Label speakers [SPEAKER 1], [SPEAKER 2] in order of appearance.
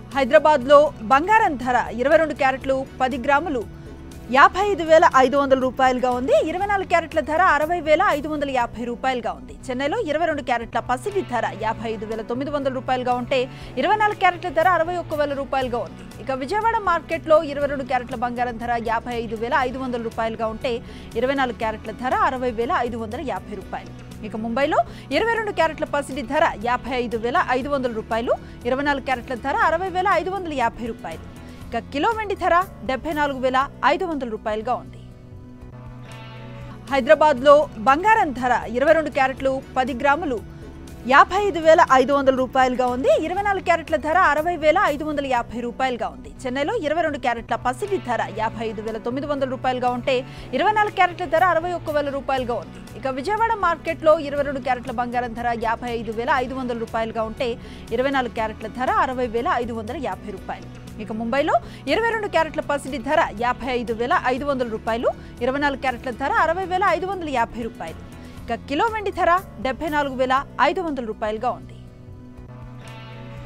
[SPEAKER 1] హైదరాబాద్లో బంగారం ధర ఇరవై రెండు క్యారెట్లు పది గ్రాములు యాభై ఐదు వేల ఐదు వందల రూపాయలుగా ఉంది ఇరవై నాలుగు క్యారెట్ల ధర అరవై వేల ఐదు వందల యాభై రూపాయలుగా ఉంది చెన్నైలో ఇరవై రెండు క్యారెట్ల పసిడి ధర యాభై ఐదు వేల తొమ్మిది వందల రూపాయలుగా ఉంటే ఇరవై నాలుగు క్యారెట్ల ధర అరవై ఒక్క వేల రూపాయలుగా ఉంది ఇక విజయవాడ మార్కెట్లో ఇరవై రెండు క్యారెట్ల బంగారం ధర యాభై ఐదు వేల ఐదు వందల రూపాయలుగా ఉంటే ఇరవై నాలుగు క్యారెట్ల ధర అరవై వేల ఐదు వందల యాభై రూపాయలు ఇక ముంబైలో ఇరవై రెండు క్యారెట్ల పసిడి ధర యాభై ఐదు వేల ఐదు వందల రూపాయలు ఇరవై నాలుగు క్యారెట్ల ధర అరవై వేల ఐదు వందల యాభై రూపాయలు ఇక కిలో వెండి ధర డెబ్బై నాలుగు వేల ఐదు వందల రూపాయలుగా ఉంది హైదరాబాద్లో బంగారం ధర ఇరవై రెండు క్యారెట్లు పది గ్రాములు యాభై ఐదు వేల ఐదు వందల రూపాయలుగా ఉంది ఇరవై నాలుగు క్యారెట్ల ధర అరవై వేల ఐదు వందల యాభై రూపాయలుగా ఉంది చెన్నైలో ఇరవై రెండు క్యారెట్ల పసిడి ధర యాభై ఐదు వేల తొమ్మిది వందల రూపాయలుగా ఉంటే ఇరవై నాలుగు క్యారెట్ల ధర అరవై ఒక్క వేల రూపాయలుగా ఉంది ఇక విజయవాడ మార్కెట్లో ఇరవై రెండు క్యారెట్ల బంగారం ధర యాభై ఐదు వేల ఐదు వందల రూపాయలుగా ఉంటే ఇరవై నాలుగు క్యారెట్ల ధర అరవై వేల ఐదు వందల యాభై రూపాయలు ఇక ముంబైలో ఇరవై రెండు క్యారెట్ల పసిడి ధర యాభై ఐదు వేల ఐదు వందల రూపాయలు ఇరవై నాలుగు క్యారెట్ల ధర అరవై వేల ఐదు వందల యాభై రూపాయలు ఇక కిలో వెండి ధర డెబ్బై నాలుగు వేల ఐదు వందల రూపాయలుగా ఉంది